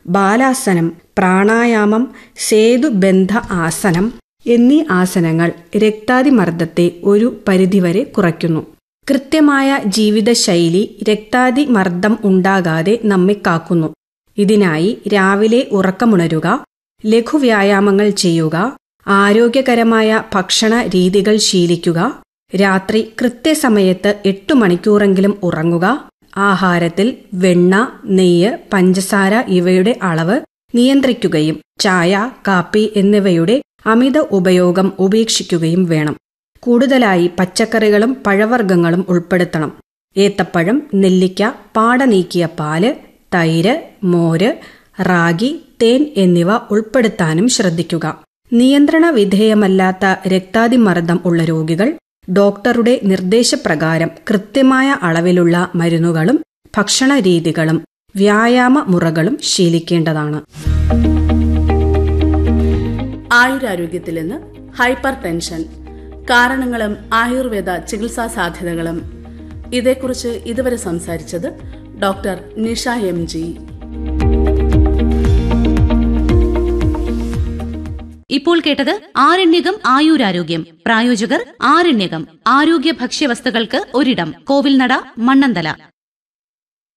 ബാലാസനം പ്രാണായാമം സേതുബന്ധ ആസനം എന്നീ ആസനങ്ങൾ രക്താതിമർദ്ദത്തെ ഒരു പരിധിവരെ കുറയ്ക്കുന്നു കൃത്യമായ ജീവിതശൈലി രക്താതിമർദ്ദം ഉണ്ടാകാതെ നമ്മെ കാക്കുന്നു ഇതിനായി രാവിലെ ഉറക്കമുണരുക ലഘുവ്യായാമങ്ങൾ ചെയ്യുക ആരോഗ്യകരമായ ഭക്ഷണ രീതികൾ ശീലിക്കുക രാത്രി കൃത്യസമയത്ത് എട്ടു മണിക്കൂറെങ്കിലും ഉറങ്ങുക ആഹാരത്തിൽ വെണ്ണ നെയ്യ് പഞ്ചസാര ഇവയുടെ അളവ് നിയന്ത്രിക്കുകയും ചായ കാപ്പി എന്നിവയുടെ അമിത ഉപയോഗം ഉപേക്ഷിക്കുകയും വേണം കൂടുതലായി പച്ചക്കറികളും പഴവർഗ്ഗങ്ങളും ഉൾപ്പെടുത്തണം ഏത്തപ്പഴം നെല്ലിക്ക പാട നീക്കിയ പാല് തൈര് മോര് റാഗി തേൻ എന്നിവ ഉൾപ്പെടുത്താനും ശ്രദ്ധിക്കുക നിയന്ത്രണ വിധേയമല്ലാത്ത രക്താതിമർദ്ദം ഉള്ള രോഗികൾ ഡോക്ടറുടെ നിർദ്ദേശപ്രകാരം കൃത്യമായ അളവിലുള്ള മരുന്നുകളും ഭക്ഷണ രീതികളും വ്യായാമ മുറകളും ശീലിക്കേണ്ടതാണ് ആയുരാരോഗ്യത്തിൽ നിന്ന് ഹൈപ്പർ ടെൻഷൻ കാരണങ്ങളും ആയുർവേദ ചികിത്സാ സാധ്യതകളും ഇതേക്കുറിച്ച് ഇതുവരെ സംസാരിച്ചത് ഡോക്ടർ നിഷ എം ജി ഇപ്പോൾ കേട്ടത് ആരണ്യകം ആയുരാരോഗ്യം പ്രായോജകർ ആരണ്യകം ആരോഗ്യ ഭക്ഷ്യവസ്തുക്കൾക്ക് ഒരിടം കോവിൽനട മണ്ണന്തല